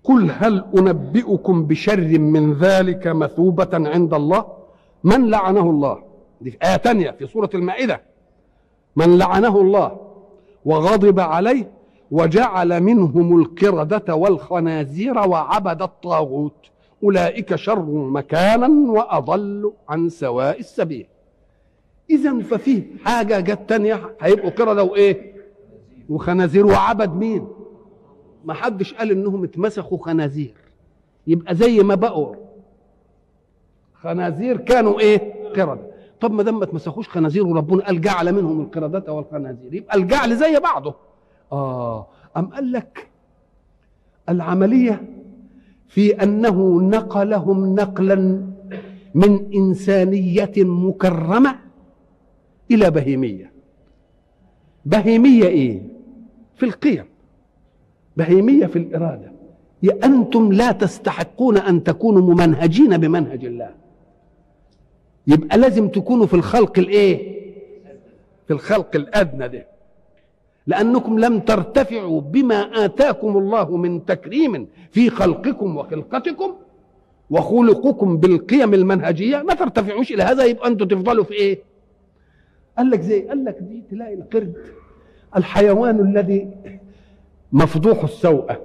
قل هل انبئكم بشر من ذلك مثوبه عند الله من لعنه الله دي في ايه تانية في سوره المائده من لعنه الله وغضب عليه وجعل منهم القردة والخنازير وعبد الطاغوت أولئك شر مكانا وأضل عن سواء السبيل إذا ففيه حاجة جت تانية هيبقوا قردة وإيه وخنازير وعبد مين ما حدش قال إنهم اتمسخوا خنازير يبقى زي ما بقوا خنازير كانوا إيه قردة طب ما دام ما اتمسخوش خنازير وربنا قال جعل منهم القردة والخنازير يبقى الجعل زي بعضه آه أم قال لك العملية في أنه نقلهم نقلا من إنسانية مكرمة إلى بهيمية بهيمية إيه؟ في القيم بهيمية في الإرادة يا أنتم لا تستحقون أن تكونوا ممنهجين بمنهج الله يبقى لازم تكونوا في الخلق الإيه؟ في الخلق الأدنى ده لأنكم لم ترتفعوا بما آتاكم الله من تكريم في خلقكم وخلقتكم وخلقكم بالقيم المنهجية ما ترتفعوش إلى هذا يبقى أنتم تفضلوا في إيه؟ قال لك زي قال لك دي تلاقي القرد الحيوان الذي مفضوح السوءة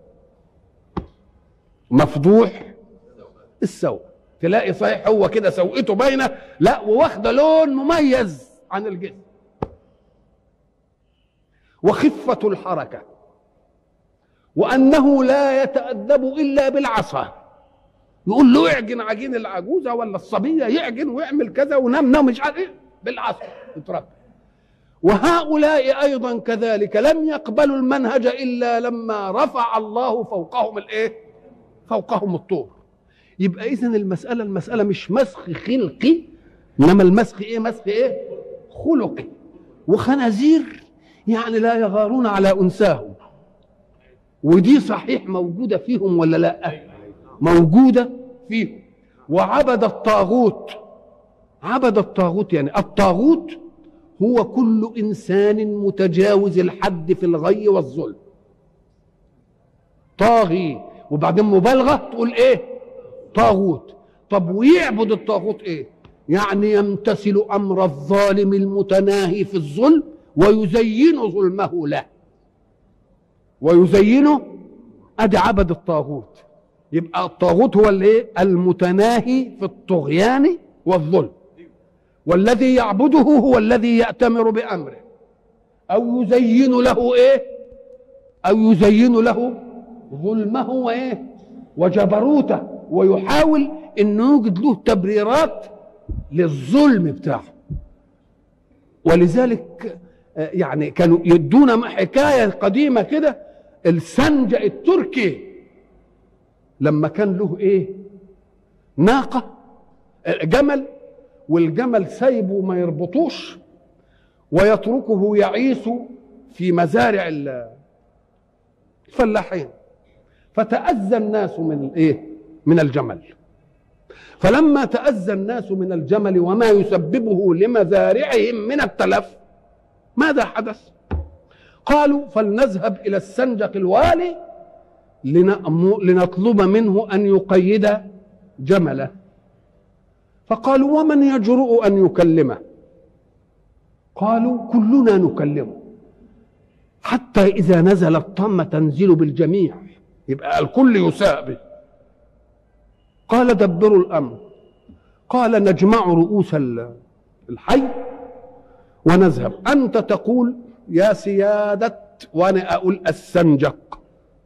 مفضوح السوء تلاقي صحيح هو كده سوءته باينه لا وواخده لون مميز عن الجسم وخفة الحركة وأنه لا يتأدب إلا بالعصا يقول له اعجن عجين العجوزة ولا الصبية يعجن ويعمل كذا ونام نام مش عارف ايه بالعصا يتربى وهؤلاء أيضا كذلك لم يقبلوا المنهج إلا لما رفع الله فوقهم الايه فوقهم الطور يبقى إذا المسألة المسألة مش مسخ خلقي إنما المسخ إيه مسخ إيه خلقي وخنازير يعني لا يغارون على انساهم ودي صحيح موجوده فيهم ولا لا موجوده فيهم وعبد الطاغوت عبد الطاغوت يعني الطاغوت هو كل انسان متجاوز الحد في الغي والظلم طاغي وبعدين مبالغه تقول ايه طاغوت طب ويعبد الطاغوت ايه يعني يمتثل امر الظالم المتناهي في الظلم ويزين ظلمه له ويزينه ادي عبد الطاغوت يبقى الطاغوت هو الايه المتناهي في الطغيان والظلم والذي يعبده هو الذي يأتمر بأمره أو يزين له إيه أو يزين له ظلمه وإيه وجبروته ويحاول أنه يوجد له تبريرات للظلم بتاعه ولذلك يعني كانوا يدونا حكاية قديمة كده السنجة التركي لما كان له ايه ناقة جمل والجمل سايبه ما يربطوش ويتركه يعيش في مزارع الفلاحين فتأذى الناس من الايه من الجمل فلما تأذى الناس من الجمل وما يسببه لمزارعهم من التلف ماذا حدث قالوا فلنذهب الى السنجق الوالي لنطلب منه ان يقيد جمله فقالوا ومن يجرؤ ان يكلمه قالوا كلنا نكلمه حتى اذا نزل الطم تنزل بالجميع يبقى الكل يساء به قال دبروا الامر قال نجمع رؤوس الحي ونذهب أنت تقول يا سيادة وأنا أقول السنجق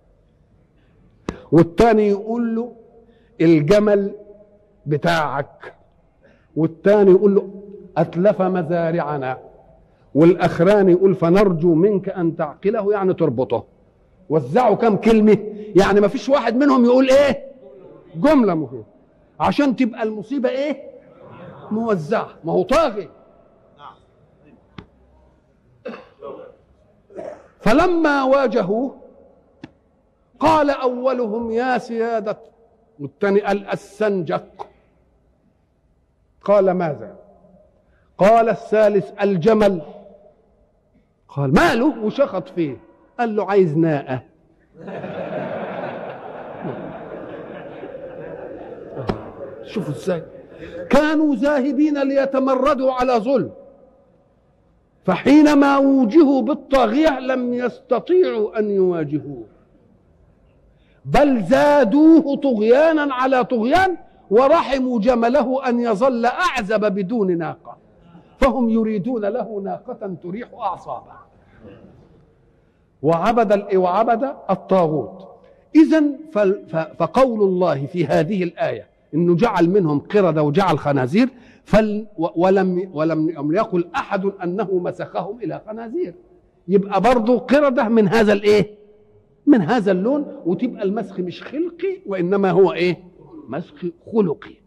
والتاني يقول له الجمل بتاعك والتاني يقول له أتلف مزارعنا والأخراني يقول فنرجو منك أن تعقله يعني تربطه وزعوا كم كلمة يعني ما فيش واحد منهم يقول إيه جملة مهمة عشان تبقى المصيبة إيه موزعة ما هو طاغي فلما واجهوه قال اولهم يا سياده والثاني قال السنجق قال ماذا قال الثالث الجمل قال ماله وشخط فيه قال له عايز ناقه شوفوا ازاي كانوا ذاهبين ليتمردوا على ظلم فحينما وجهوا بالطاغية لم يستطيعوا أن يواجهوه بل زادوه طغيانا على طغيان ورحموا جمله أن يظل أعزب بدون ناقة فهم يريدون له ناقة تريح أعصابه وعبد وعبد الطاغوت إذا فقول الله في هذه الآية انه جعل منهم قرده وجعل خنازير فل ولم ولم يقل احد انه مسخهم الى خنازير يبقى برضه قرده من هذا الايه من هذا اللون وتبقى المسخ مش خلقي وانما هو ايه مسخ خلقي